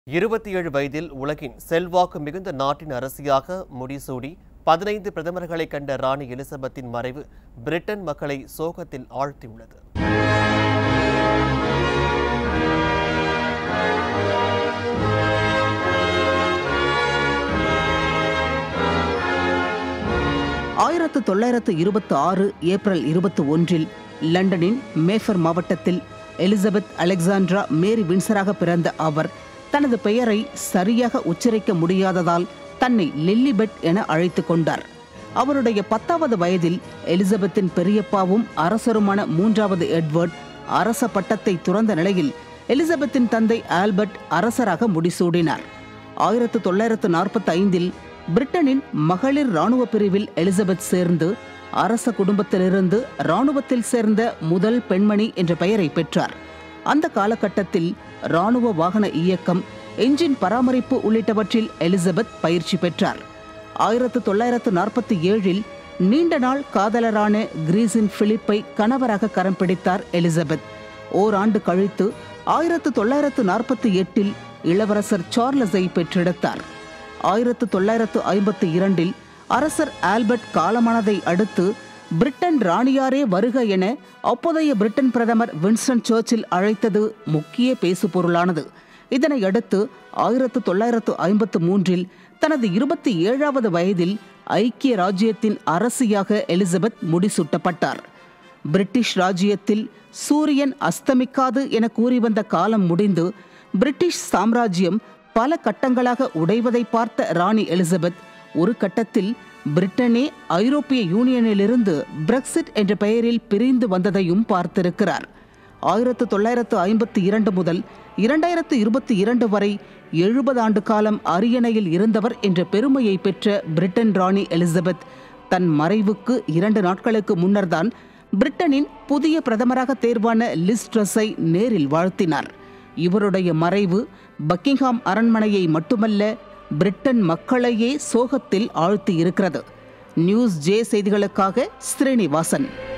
இருபத்தி ஏழு வயதில் உலகின் செல்வாக்கு மிகுந்த நாட்டின் அரசியாக முடிசூடி பதினைந்து பிரதமர்களை கண்ட ராணி எலிசபெத்தின் மறைவு பிரிட்டன் மக்களை சோகத்தில் ஆழ்த்தியுள்ளது ஆயிரத்து தொள்ளாயிரத்து இருபத்தி ஆறு ஏப்ரல் இருபத்தி ஒன்றில் லண்டனின் மேஃபர் மாவட்டத்தில் எலிசபெத் அலெக்சாண்ட்ரா மேரி வின்சராக பிறந்த அவர் தனது பெயரை சரியாக உச்சரிக்க முடியாததால் தன்னை லில்லிபெட் என அழைத்து கொண்டார் அவருடைய பத்தாவது வயதில் எலிசபெத்தின் பெரியப்பாவும் அரசருமான மூன்றாவது எட்வர்ட் அரச பட்டத்தை துறந்த நிலையில் எலிசபெத்தின் தந்தை ஆல்பர்ட் அரசராக முடிசூடினார் ஆயிரத்து தொள்ளாயிரத்து நாற்பத்தி ஐந்தில் பிரிட்டனின் மகளிர் ராணுவ பிரிவில் எலிசபெத் சேர்ந்து அரச குடும்பத்திலிருந்து ராணுவத்தில் சேர்ந்த முதல் பெண்மணி என்ற பெயரை பெற்றார் அந்த காலகட்டத்தில் ராணுவ வாகன இயக்கம் என்ஜின் பராமரிப்பு உள்ளிட்டவற்றில் எலிசபெத் பயிற்சி பெற்றார் ஆயிரத்து தொள்ளாயிரத்து நாற்பத்தி ஏழில் நீண்ட நாள் காதலரான கிரீஸின் பிலிப்பை கணவராக கரம் பிடித்தார் எலிசபெத் ஓராண்டு கழித்து ஆயிரத்து தொள்ளாயிரத்து நாற்பத்தி எட்டில் இளவரசர் சார்லஸை பெற்றெடுத்தார் ஆயிரத்து தொள்ளாயிரத்து ஐம்பத்தி இரண்டில் அரசர் ஆல்பர்ட் காலமானதை அடுத்து பிரிட்டன் ராணியாரே வருக என அப்போதைய பிரிட்டன் பிரதமர் வின்ஸ்டன் சர்ச்சில் அழைத்தது முக்கிய பேசுபொருளானது இதனை அடுத்து ஆயிரத்து தொள்ளாயிரத்து ஐம்பத்து மூன்றில் தனது இருபத்தி ஏழாவது வயதில் ஐக்கிய ராஜ்யத்தின் அரசியாக எலிசபெத் முடிசூட்டப்பட்டார் பிரிட்டிஷ் ராஜ்யத்தில் சூரியன் அஸ்தமிக்காது என கூறி வந்த காலம் முடிந்து பிரிட்டிஷ் சாம்ராஜ்யம் பல கட்டங்களாக உடைவதை பார்த்த ராணி எலிசபெத் ஒரு கட்டத்தில் பிரிட்டனே ஐரோப்பிய யூனியனிலிருந்து பிரெக்சிட் என்ற பெயரில் பிரிந்து வந்ததையும் பார்த்திருக்கிறார் ஆயிரத்து தொள்ளாயிரத்து ஐம்பத்தி இரண்டு முதல் இரண்டாயிரத்து இருபத்தி இரண்டு வரை எழுபது ஆண்டு காலம் அரியணையில் இருந்தவர் என்ற பெருமையை பெற்ற பிரிட்டன் ராணி எலிசபெத் தன் மறைவுக்கு இரண்டு நாட்களுக்கு முன்னர்தான் பிரிட்டனின் புதிய பிரதமராக தேர்வான லிஸ் ட்ரஸை நேரில் வாழ்த்தினார் இவருடைய மறைவு பக்கிங்ஹாம் அரண்மனையை மட்டுமல்ல பிரிட்டன் மக்களையே சோகத்தில் ஆழ்த்தி இருக்கிறது நியூஸ் ஜே செய்திகளுக்காக ஸ்ரீனிவாசன்